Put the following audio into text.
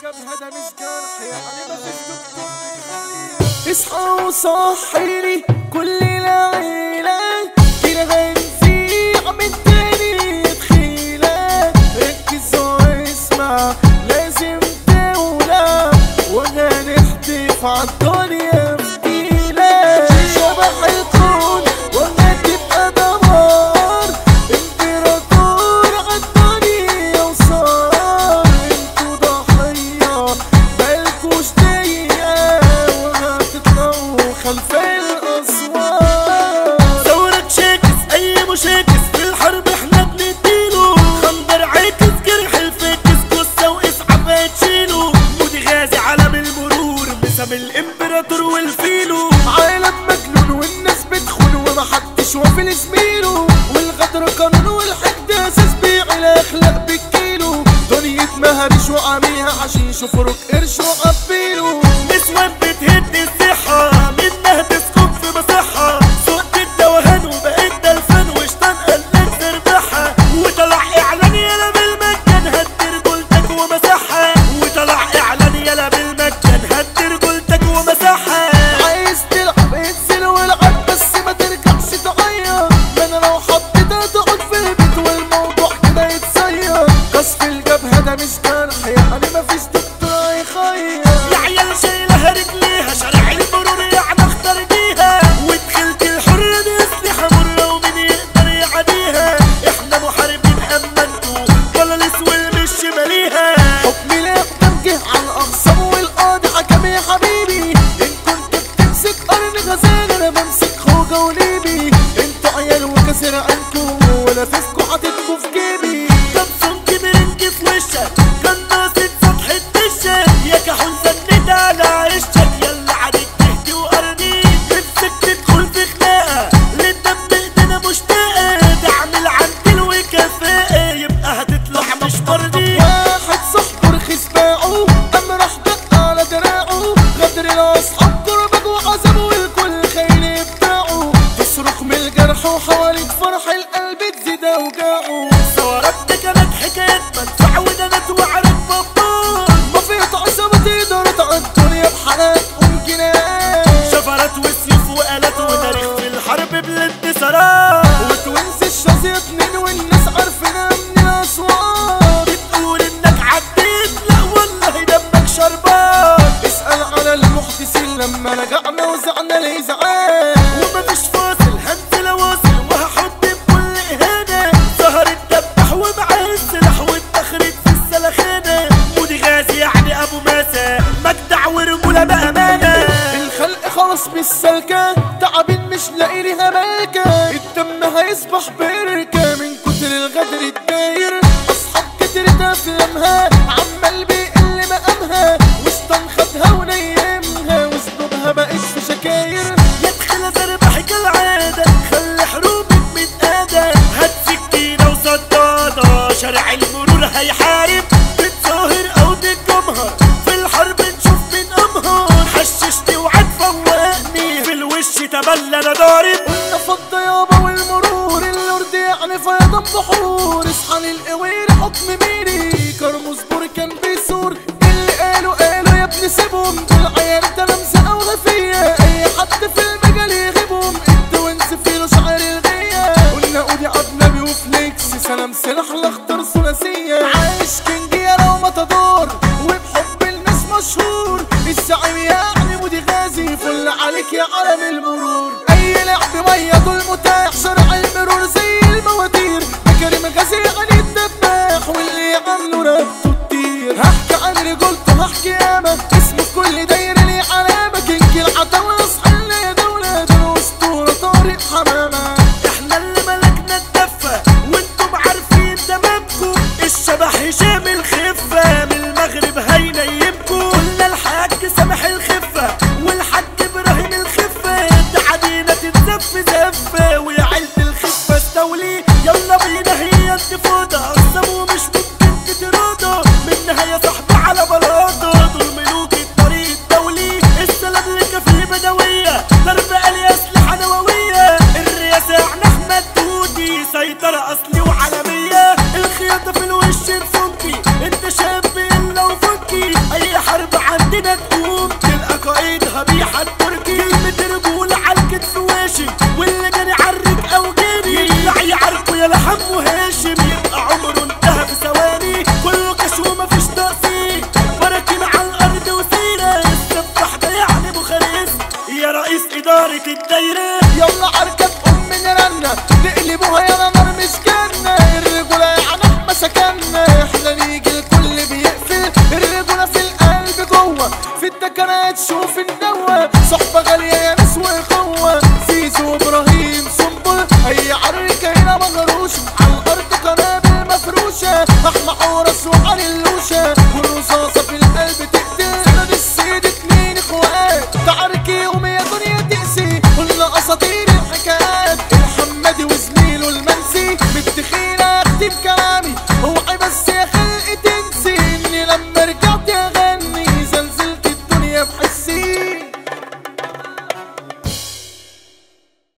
الجبهة ده مش جرح يعني مفيش دكتور بيخلي اصحى وصحيني كل العيلة كده هنزيع من تاني تخيلة ركز واسمع لازم تولع وهنحتف عالدنيا فتيلة شبح الكون ولا تبقى دمار امبراطور عالدنيا وصار انتوا ضحية مالكوش دقيقة وهتطلعوا خلف الأسوار ثورة شاكس اي مشاكس في الحرب احنا بنديله خنجر عاكس جرح الفاكس جثة واسعاف هتشيله مودي غازي علم المرور مسام الامبراطور والفيلو عالم مجنون والناس بتخون ومحدش وافي زميله والغدر قانون والحقد اساس بيع الاخلاق بالكيلو دنيا مهرش وعميها حشيش وفرق قرش وقبيله نسوان بتهد الصحة منها تسكب في مصحة سقت الدوهان وبقيت دلفان وشطان قلت تربحها وطلع اعلان يلا بالمجان هد رجولتك ومسحها وطلع اعلان يلا بالمجان هد رجولتك ومسحها عايز تلعب انزل والعب بس ما ترجعش تعيط ما انا لو حطيتها تقعد في البيت والموضوع كده يتصير قصف الجبهة ده مش جرح يعني مفيش دكتور هيخير يا عيال شايلها رجليها شارع المرور يعني اختار بيها ودخلت الحرة دي اسلحة مرة ومين يقدر يعديها احنا محاربين اما انتوا ولا الاسود مش شماليها حكم الاقدام جه على الاقسام والقاضي حكم يا حبيبي ان كنت بتمسك قرن غزال انا بمسك خوجة وليبي انتوا عيال وكسر عنكم ولا فيسكوا حاططكوا في جيبي كم سمك برنج في وشك كان ناصت سطح الدشة يا كحول سند على عشك يلا عليك تهدي وقرنين نفسك تدخل في خناقة للدم ايدينا مشتاقة تعمل عندل وكفاءة يبقى هتطلع مش مرضي واحد صاحبه رخيص باعه قام راح دق على دراعه غدر الاصحاب كربك وعذابه والكل خاين بتاعه تصرخ من الجرح وحواليك فرح القلب تزيد اوجاعه ثورات دي كانت حكايات مدفع ودنات وعرف بابا ما في عصابة تقدر تعدي الدنيا بحالات ومجنات شفرات وسيوف وآلات وتاريخ في الحرب بالانتصارات وتونس الشاذية اتنين والناس عارفينها من الاسواق بتقول انك عديت لا والله دمك شربان اسأل على المحدثين لما رجعنا وزعنا الازعاج ومفيش فاصل هنزل واصل وهحط بكل اهانة سهر الدبح ومعاه السلاح والتخريج في السلخانة مودي غازي يعني ابو ماسة مجدع ورجولة بأمانة الخلق خلاص مش سالكة تعبين مش لاقي ليها مالكة الدم هيصبح بركة من كتر الغدر الداير أصحاب كترت أفلامها عمال بيقل مقامها واستنخدها ونيمها وذنوبها بقت في شكاير يدخل زربح كالعادة خلي حروبك متقادة هات سكينة وصدادة شارع المرور هيحارب بتظاهر او تتجمهر في الحرب نشوف مين امهر حششني وعد فوقني في الوش تبلى انا ضارب قلنا فض يابا والمرور اللورد يعني فيضان بحور اصحى للقوير حكم ميري كرموز كان بيسور اللي قالوا قالوا يا ابني سيبهم دول عيال ده لمسه او غفيه اي حد في المجال يغيبهم التوينس في له شعر الغيه قلنا اودي اجنبي وفليكس سلام سلاح الاخضر ثلاثيه عايش كينج يا لو متدور وبحب الناس مشهور الزعيم يعني مودي غازي فل عليك يا عالم المرور اي لعب ميه دول متاح شرع المرور زي المواتير كريم غازي علي الدباح واللي عامله رقبته تطير هحكي عن رجولته هحكي ياما اسمه في كل دايره ليه علامه كينج العتاوله اصحى يا دوله ده الاسطوره طارق حمامه احنا اللي ملكنا الدفة وانتم عارفين تمامكم الشبح هشام الخفة من المغرب هينيمكم قلنا الحاج سامح الخفة والحاج ابراهيم الخفة تعدينا تتزف زفة ويا عيلة الخفة استولي يلا بينا هي انتفاضة اقسم ومش ممكن تتراضى منها يا صاحبي على بلاطة دول ملوك التاني